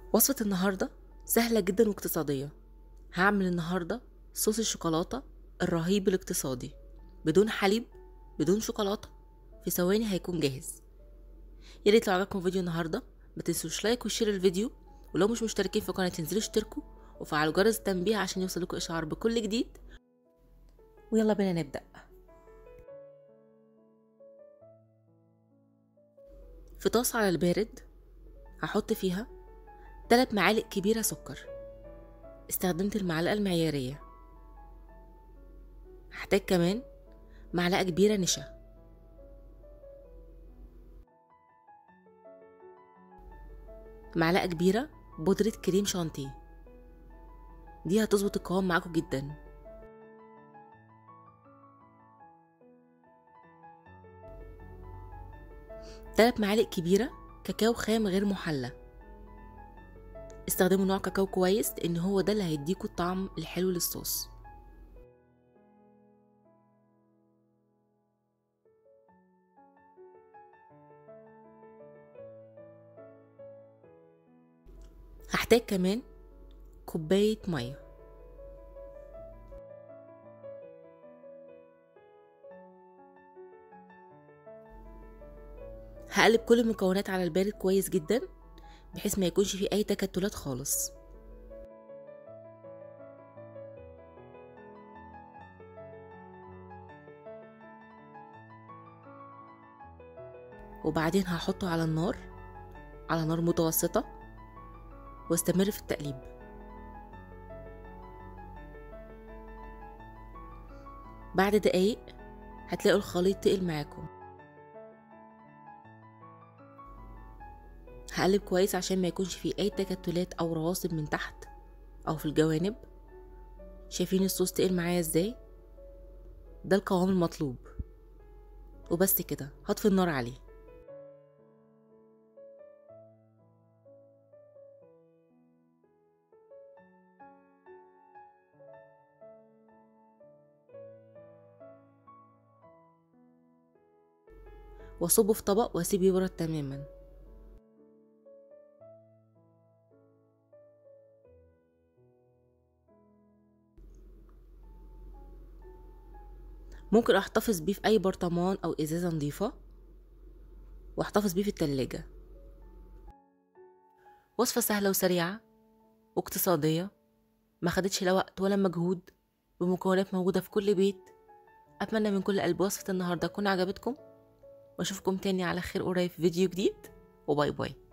وصفة النهاردة سهلة جدا واقتصادية هعمل النهاردة صوص الشوكولاتة الرهيب الاقتصادي بدون حليب بدون شوكولاتة في ثواني هيكون جاهز يا ريت لو عجبكم فيديو النهاردة ما تنسوش لايك وشير الفيديو ولو مش مشتركين في القناة تنزلوا اشتركوا وفعلوا جرس التنبيه عشان يوصلكوا اشعار بكل جديد ويلا بينا نبدأ في طاسة على البارد هحط فيها تلات معالق كبيرة سكر استخدمت المعلقة المعيارية هحتاج كمان معلقة كبيرة نشا معلقة كبيرة بودرة كريم شانتيه دي هتظبط القوام معاكم جدا تلات معالق كبيرة كاكاو خام غير محلى استخدموا نوع كاكاو كويس لان هو ده اللي هيديكوا الطعم الحلو للصوص هحتاج كمان كوباية مية هقلب كل المكونات على البارد كويس جدا بحيث ما يكونش فيه اي تكتلات خالص وبعدين هحطه على النار على نار متوسطة واستمر في التقليب بعد دقايق هتلاقوا الخليط تقل معاكم هقلب كويس عشان ما يكونش فيه اي تكتلات او رواسب من تحت او في الجوانب شايفين الصوص تقل معايا ازاي ده القوام المطلوب وبس كده هطفي النار عليه واصبه في طبق واسيبه يبرد تماما ممكن احتفظ بيه في اي برطمان او ازازة نظيفة واحتفظ بيه في التلاجة وصفة سهلة وسريعة واقتصادية ما خدتش لا وقت ولا مجهود بمكونات موجودة في كل بيت أتمنى من كل قلب وصفة النهاردة تكون عجبتكم واشوفكم تاني على خير قريب في فيديو جديد وباي باي